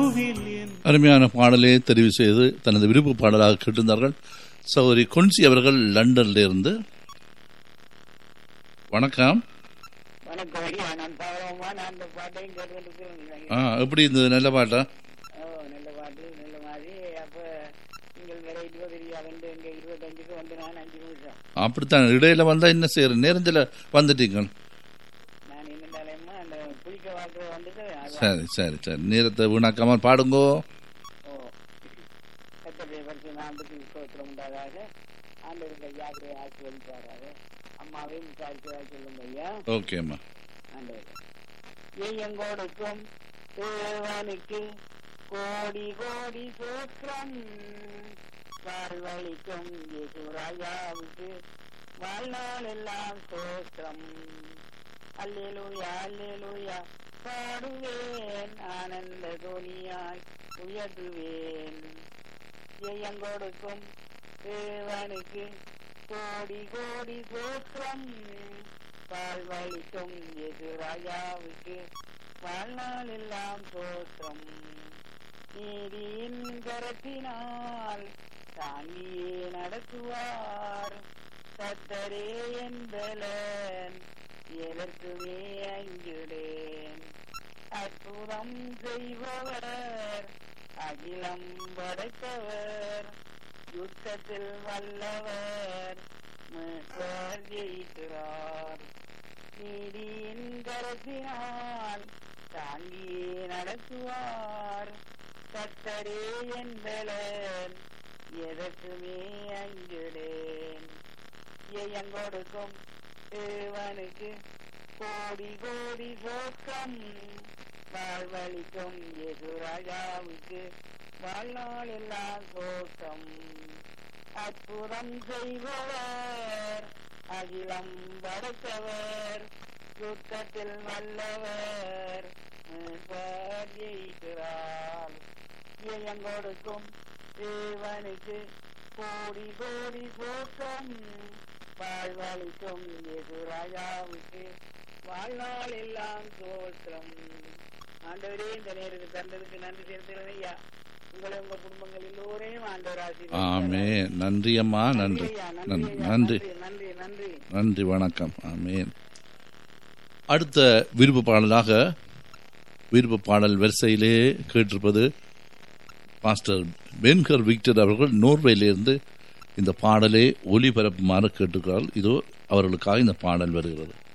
அருமையான பாடலை தெரிவு செய்து தனது விருப்ப பாடலாக கேட்டிருந்தார்கள் சௌரி கொன்சி அவர்கள் லண்டன்ல இருந்து வணக்கம் வணக்கம் ஐயா நான் பாவமா நான் அந்த பாட்டையும் கேட்டுக்கிறேன் ஆ எப்படி இருந்தது நல்ல பாட்டா ஓ நல்ல பாட்டு நல்ல மாதிரி அப்ப நீங்கள் வேற இருபது ரெண்டு இங்க இருபத்தஞ்சுக்கு வந்து நான் அஞ்சு நிமிஷம் அப்படித்தான் இடையில வந்தா என்ன செய்யற நேரத்தில் வந்துட்டீங்க நான் என்னண்டாலேம்மா அந்த புளிக்க வாக்கு வந்துட்டு அதான். சரி சரி சரி நேரத்தை வீணாக்காம பாடுங்கோ ஓ கத்தருடைய பரிசு நாட்டுக்கு ஸ்தோத்திரம் உண்டாதாக ஆண்டவருடைய யாத்திரை ஆட்சி வழிபாராக அம்மாவையும் விசாரிச்சதாக சொல்லுங்க ஐயா ஓகேம்மா எங்கோடுக்கும் தேவனுக்கு கோடி கோடி சோத்திரம் வாழ்வழிக்கும் ராஜாவுக்கு வாழ்நாள் எல்லாம் சோத்திரம் அல்லேலூயா அல்லேலூயா பாடுவேன் ஆனந்த தோனியாய் உயர்த்துவேன் எங்கோடுக்கும் தேவனுக்கு கோடி கோடி சோத்திரம் வாழ்வழிக்கும் எது ராஜாவுக்கு வாழ்நாள் எல்லாம் சோத்திரம் நீதியின் கரத்தினால் தாங்கியே நடத்துவார் கத்தரே என்பலன் எதற்குமே அஞ்சுடேன் அற்புதம் செய்பவர் அகிலம் படைத்தவர் யுத்தத்தில் வல்லவர் மீட்பர் ஜெயிக்கிறார் நீதியின் கரத்தினால் தாங்கியே நடத்துவார் கத்தரே என்பலன் எதற்குமே அஞ்சுடேன் எங்கொடுக்கும் தேவனுக்கு கோடி கோடி சோக்கம் வாழ்வழிக்கும் எது ராஜாவுக்கு வாழ்நாள் எல்லாம் சோக்கம் அற்புதம் செய்பவர் அகிலம் படைத்தவர் யுத்தத்தில் வல்லவர் மீட்பர் ஜெயிக்கிறார் எங்கொடுக்கும் தேவனுக்கு கோடி கோடி சோக்கம் வாழ்வழிக்கும் எது ராஜாவுக்கு வாழ்நாள் எல்லாம் சோற்றம் ஆண்டவரே இந்த நேரத்துக்கு தந்ததுக்கு நன்றி செலுத்துகிறேன் ஐயா உங்களை உங்க குடும்பங்கள் எல்லோரையும் ஆண்டவர் ஆமே ஆசீர்வதிப்பாராக. நன்றி அம்மா நன்றி ஐயா, நன்றி ஐயா, நன்றி நன்றி நன்றி நன்றி வணக்கம் ஆமேன் அடுத்த விருப்ப பாடலாக விருப்ப பாடல் வரிசையிலே கேட்டிருப்பது பாஸ்டர் பென்கர் விக்டர் அவர்கள் நோர்வேலிருந்து இந்த பாடலை ஒளிபரப்புமாறு கேட்டுக்கிறார்கள் இதோ அவர்களுக்காக இந்த பாடல் வருகிறது